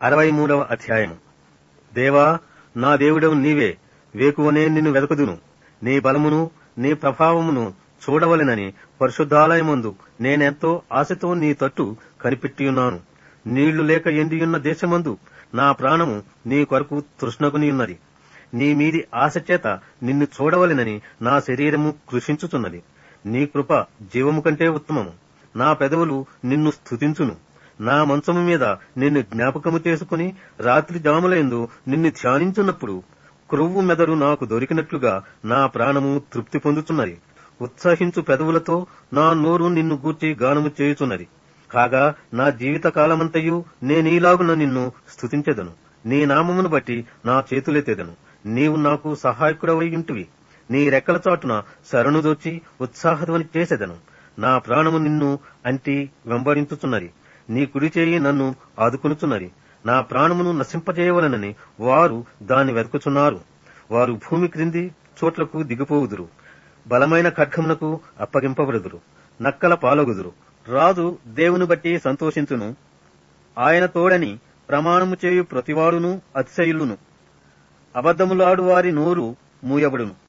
అరవై మూడవ అధ్యాయము దేవా నా దేవుడవు నీవే వేకువనే నిన్ను వెదకుదును నీ బలమును నీ ప్రభావమును చూడవలెనని పరిశుద్ధాలయమందు నేనెంతో ఆశతో నీ తట్టు కనిపెట్టియున్నాను నీళ్లు లేక ఎండియున్న దేశమందు నా ప్రాణము నీ కొరకు తృష్ణగుని ఉన్నది నీ మీది ఆశ చేత నిన్ను చూడవలెనని నా శరీరము కృషించుచున్నది నీ కృప జీవము కంటే ఉత్తమము నా పెదవులు నిన్ను స్థుతించును నా మంచము మీద నిన్ను జ్ఞాపకము చేసుకుని రాత్రి జాములందు నిన్ను ధ్యానించున్నప్పుడు క్రొవ్వు మెదడు నాకు దొరికినట్లుగా నా ప్రాణము తృప్తి పొందుతున్నది ఉత్సాహించు పెదవులతో నా నోరు నిన్ను గూర్చి గానము చేయుచున్నది కాగా నా జీవిత కాలమంతయు నేనీలాగున నిన్ను స్థుతించెదను నీ నామమును బట్టి నా చేతులెత్తెదను నీవు నాకు సహాయకుడవై ఇంటివి నీ రెక్కల చాటున శరణుదొచ్చి ఉత్సాహధ్వని చేసేదను నా ప్రాణము నిన్ను అంటి వెంబడించుచున్నది నీ కుడి చేయి నన్ను ఆదుకొనుచున్నది నా ప్రాణమును నశింపజేయవలనని వారు దాన్ని వెతుకుచున్నారు వారు భూమి క్రింది చోట్లకు దిగిపోవుదురు బలమైన ఖడ్గమునకు అప్పగింపబడుదురు నక్కల పాలగుదురు రాజు దేవుని బట్టి సంతోషించును ఆయన తోడని ప్రమాణము చేయు ప్రతివాడును అతిశయులును అబద్ధములాడు వారి నోరు మూయబడును